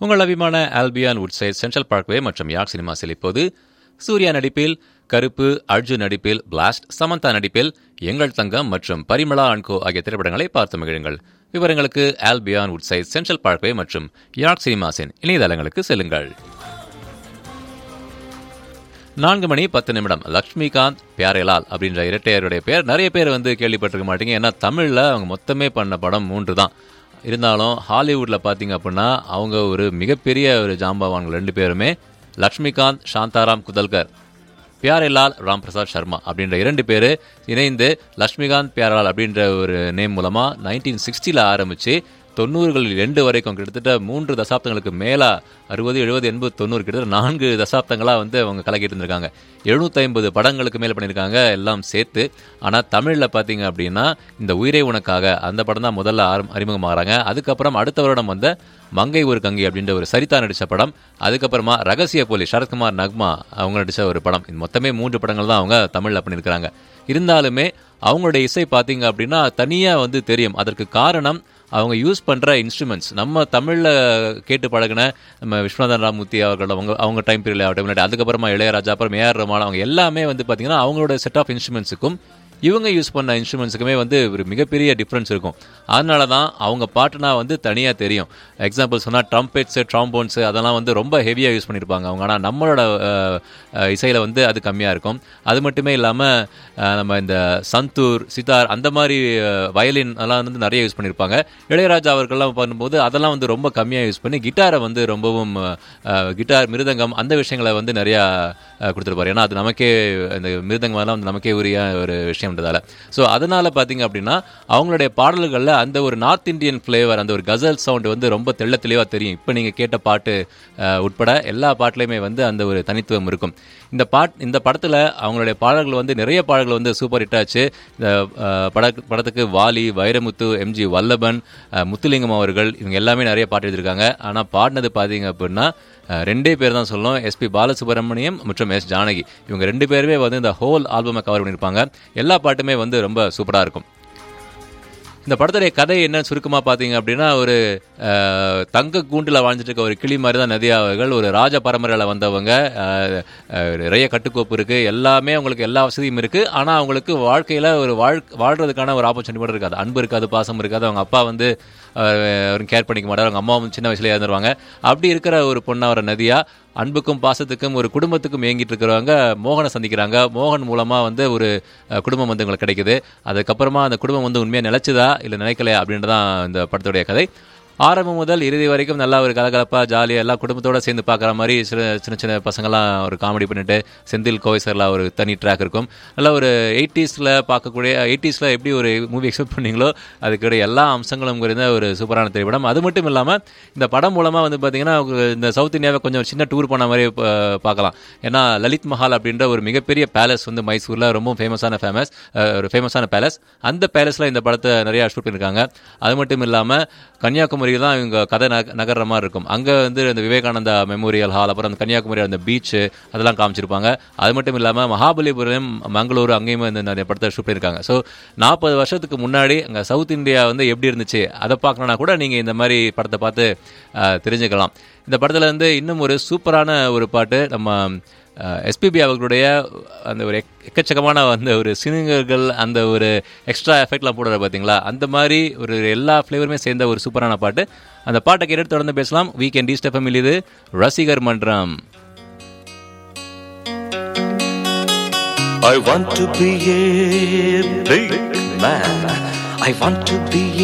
உங்கள் அபிமான ஆல்பியான் Woodside central parkway மற்றும் யாக் சினிமாஸில் இப்போது சூர்யா நடிப்பில் கருப்பு அர்ஜுன் நடிப்பில் பிளாஸ்ட் சமந்தா நடிப்பில் எங்கள் தங்கம் மற்றும் பரிமளா அன்கோ ஆகிய திரைப்படங்களை பார்த்து மகிழுங்கள் விவரங்களுக்கு ஆல்பியான் உட்சைட் சென்ட்ரல் பார்க்வே மற்றும் யாக் சினிமாஸின் இணையதளங்களுக்கு செல்லுங்கள் நான்கு மணி பத்து நிமிடம் லக்ஷ்மிகாந்த் பியாரேலால் அப்படின்ற இரட்டையருடைய பேர் நிறைய பேர் வந்து கேள்விப்பட்டிருக்க மாட்டீங்க ஏன்னா தமிழில் அவங்க மொத்தமே பண்ண படம் மூன்று தான் இருந்தாலும் ஹாலிவுட்டில் பார்த்தீங்க அப்படின்னா அவங்க ஒரு மிகப்பெரிய ஒரு ஜாம்பவான்கள் ரெண்டு பேருமே லக்ஷ்மிகாந்த் சாந்தாராம் குதல்கர் பியாரேலால் ராம் பிரசாத் சர்மா அப்படின்ற இரண்டு பேர் இணைந்து லக்ஷ்மிகாந்த் பியாரலால் அப்படின்ற ஒரு நேம் மூலமாக நைன்டீன் சிக்ஸ்டியில் ஆரம்பித்து தொண்ணூறுகளில் ரெண்டு வரைக்கும் கிட்டத்தட்ட மூன்று தசாப்தங்களுக்கு மேலே அறுபது எழுபது எண்பது தொண்ணூறு கிட்டத்தட்ட நான்கு தசாப்தங்களாக வந்து அவங்க கலக்கிட்டு இருந்திருக்காங்க எழுநூற்றி ஐம்பது படங்களுக்கு மேலே பண்ணியிருக்காங்க எல்லாம் சேர்த்து ஆனால் தமிழில் பார்த்தீங்க அப்படின்னா இந்த உயிரை உனக்காக அந்த படம் தான் முதல்ல ஆரம் அறிமுகமாகறாங்க அதுக்கப்புறம் அடுத்த வருடம் வந்த மங்கை ஒரு கங்கை அப்படின்ற ஒரு சரிதா நடித்த படம் அதுக்கப்புறமா ரகசிய போலி சரத்குமார் நக்மா அவங்க நடித்த ஒரு படம் இது மொத்தமே மூன்று படங்கள் தான் அவங்க தமிழில் பண்ணியிருக்கிறாங்க இருந்தாலுமே அவங்களுடைய இசை பார்த்தீங்க அப்படின்னா தனியாக வந்து தெரியும் அதற்கு காரணம் அவங்க யூஸ் பண்ணுற இன்ஸ்ட்ருமெண்ட்ஸ் நம்ம தமிழில் கேட்டு பழகின நம்ம விஸ்வநாதன் ராமூர்த்தி அவர்கள் அவங்க அவங்க டைம் பீரியட் ஆகட்டும் முன்னாடி அதுக்கப்புறமா இளையராஜா அப்புறம் ஏஆர் ரமான் அவங்க எல்லாமே வந்து பார்த்தீங்கன்னா அவங்களோட செட் ஆஃப் இன்ஸ்ட்ருமெண்ட்ஸுக்கும் இவங்க யூஸ் பண்ண இன்ஸ்ட்ருமெண்ட்ஸுக்குமே வந்து ஒரு மிகப்பெரிய டிஃப்ரென்ஸ் இருக்கும் அதனால தான் அவங்க பாட்டுனா வந்து தனியாக தெரியும் எக்ஸாம்பிள் சொன்னால் ட்ரம்பெட்ஸு ட்ராம்போன்ஸு அதெல்லாம் வந்து ரொம்ப ஹெவியாக யூஸ் பண்ணியிருப்பாங்க அவங்க ஆனால் நம்மளோட இசையில் வந்து அது கம்மியாக இருக்கும் அது மட்டுமே இல்லாமல் நம்ம இந்த சந்தூர் சிதார் அந்த மாதிரி வயலின் அதெல்லாம் வந்து நிறைய யூஸ் பண்ணியிருப்பாங்க இளையராஜா அவர்கள்லாம் பண்ணும்போது அதெல்லாம் வந்து ரொம்ப கம்மியாக யூஸ் பண்ணி கிட்டாரை வந்து ரொம்பவும் கிட்டார் மிருதங்கம் அந்த விஷயங்களை வந்து நிறையா கொடுத்துருப்பாரு ஏன்னா அது நமக்கே இந்த மிருதங்கம் எல்லாம் வந்து நமக்கே உரிய ஒரு விஷயம்ன்றதால ஸோ அதனால் பார்த்தீங்க அப்படின்னா அவங்களுடைய பாடல்களில் அந்த ஒரு நார்த் இந்தியன் ஃப்ளேவர் அந்த ஒரு கசல் சவுண்டு வந்து ரொம்ப தெள்ள தெளிவாக தெரியும் இப்போ நீங்கள் கேட்ட பாட்டு உட்பட எல்லா பாட்டுலையுமே வந்து அந்த ஒரு தனித்துவம் இருக்கும் இந்த பாட் இந்த படத்தில் அவங்களுடைய பாடல்கள் வந்து நிறைய பாடல்கள் வந்து சூப்பர் ஹிட் ஆச்சு இந்த பட படத்துக்கு வாலி வைரமுத்து எம்ஜி வல்லபன் முத்துலிங்கம் அவர்கள் இவங்க எல்லாமே நிறைய பாட்டு எழுதியிருக்காங்க ஆனால் பாடினது பார்த்தீங்க அப்படின்னா ரெண்டே பேர் தான் சொல்லணும் எஸ்பி பாலசுப்ரமணியம் மற்றும் எஸ் ஜானகி இவங்க ரெண்டு பேருமே வந்து இந்த ஹோல் ஆல்பமை கவர் பண்ணியிருப்பாங்க எல்லா பாட்டுமே வந்து ரொம்ப சூப்பராக இருக்கும் இந்த படத்துடைய கதை என்ன சுருக்கமாக பார்த்தீங்க அப்படின்னா ஒரு தங்க கூண்டில் வாழ்ந்துட்டு இருக்க ஒரு கிளி மாதிரி தான் நதியா அவர்கள் ஒரு ராஜ பரம்பரையில் வந்தவங்க நிறைய கட்டுக்கோப்பு இருக்குது எல்லாமே அவங்களுக்கு எல்லா வசதியும் இருக்குது ஆனால் அவங்களுக்கு வாழ்க்கையில் ஒரு வாழ் வாழ்கிறதுக்கான ஒரு ஆப்பர்ச்சுனிட்டி மட்டும் இருக்காது அன்பு இருக்காது பாசம் இருக்காது அவங்க அப்பா வந்து அவரும் கேர் பண்ணிக்க மாட்டார் அவங்க அம்மாவும் சின்ன வயசுல இறந்துருவாங்க அப்படி இருக்கிற ஒரு பொண்ணு அவரை நதியா அன்புக்கும் பாசத்துக்கும் ஒரு குடும்பத்துக்கும் இயங்கிட்டு இருக்கிறவங்க மோகனை சந்திக்கிறாங்க மோகன் மூலமாக வந்து ஒரு குடும்பம் வந்து உங்களுக்கு கிடைக்குது அதுக்கப்புறமா அந்த குடும்பம் வந்து உண்மையாக நிலைச்சதா இல்லை நினைக்கலையா அப்படின்றதான் இந்த படத்துடைய கதை ஆரம்பம் முதல் இறுதி வரைக்கும் நல்லா ஒரு கலகலப்பாக ஜாலியாக எல்லாம் குடும்பத்தோடு சேர்ந்து பார்க்குற மாதிரி சில சின்ன சின்ன பசங்கள்லாம் ஒரு காமெடி பண்ணிட்டு செந்தில் கோவைசரில் ஒரு தனி ட்ராக் இருக்கும் நல்லா ஒரு எயிட்டிஸில் பார்க்கக்கூடிய எயிட்டிஸில் எப்படி ஒரு மூவி எக்ஸ்பெக்ட் பண்ணீங்களோ அதுக்குடைய எல்லா அம்சங்களும் இருந்த ஒரு சூப்பரான திரைப்படம் அது மட்டும் இல்லாமல் இந்த படம் மூலமாக வந்து பார்த்திங்கன்னா இந்த சவுத் இந்தியாவை கொஞ்சம் சின்ன டூர் போன மாதிரி பார்க்கலாம் ஏன்னா லலித் மஹால் அப்படின்ற ஒரு மிகப்பெரிய பேலஸ் வந்து மைசூரில் ரொம்ப ஃபேமஸான ஃபேமஸ் ஒரு ஃபேமஸான பேலஸ் அந்த பேலஸில் இந்த படத்தை நிறையா ஷூட் பண்ணியிருக்காங்க அது மட்டும் இல்லாமல் கன்னியாகுமரி கன்னியாகுமரி தான் இவங்க கதை நகர்ற மாதிரி இருக்கும் அங்கே வந்து இந்த விவேகானந்தா மெமோரியல் ஹால் அப்புறம் அந்த கன்னியாகுமரி அந்த பீச்சு அதெல்லாம் காமிச்சிருப்பாங்க அது மட்டும் இல்லாமல் மகாபலிபுரம் மங்களூர் அங்கேயும் இந்த நிறைய படத்தை ஷூட் பண்ணியிருக்காங்க ஸோ நாற்பது வருஷத்துக்கு முன்னாடி அங்கே சவுத் இந்தியா வந்து எப்படி இருந்துச்சு அதை பார்க்கணுன்னா கூட நீங்கள் இந்த மாதிரி படத்தை பார்த்து தெரிஞ்சுக்கலாம் இந்த படத்தில் வந்து இன்னும் ஒரு சூப்பரான ஒரு பாட்டு நம்ம எஸ்பிபி அவர்களுடைய அந்த ஒரு எக்கச்சக்கமான அந்த ஒரு சினிங்கர்கள் அந்த ஒரு எக்ஸ்ட்ரா எஃபெக்ட்லாம் போடுற பார்த்தீங்களா அந்த மாதிரி ஒரு எல்லா ஃப்ளேவருமே சேர்ந்த ஒரு சூப்பரான பாட்டு அந்த பாட்டை கேட்டு தொடர்ந்து பேசலாம் வீக்கெண்ட் ஈஸ்ட் எஃப்எம் இது ரசிகர் மன்றம் I want to be a big man. I want to be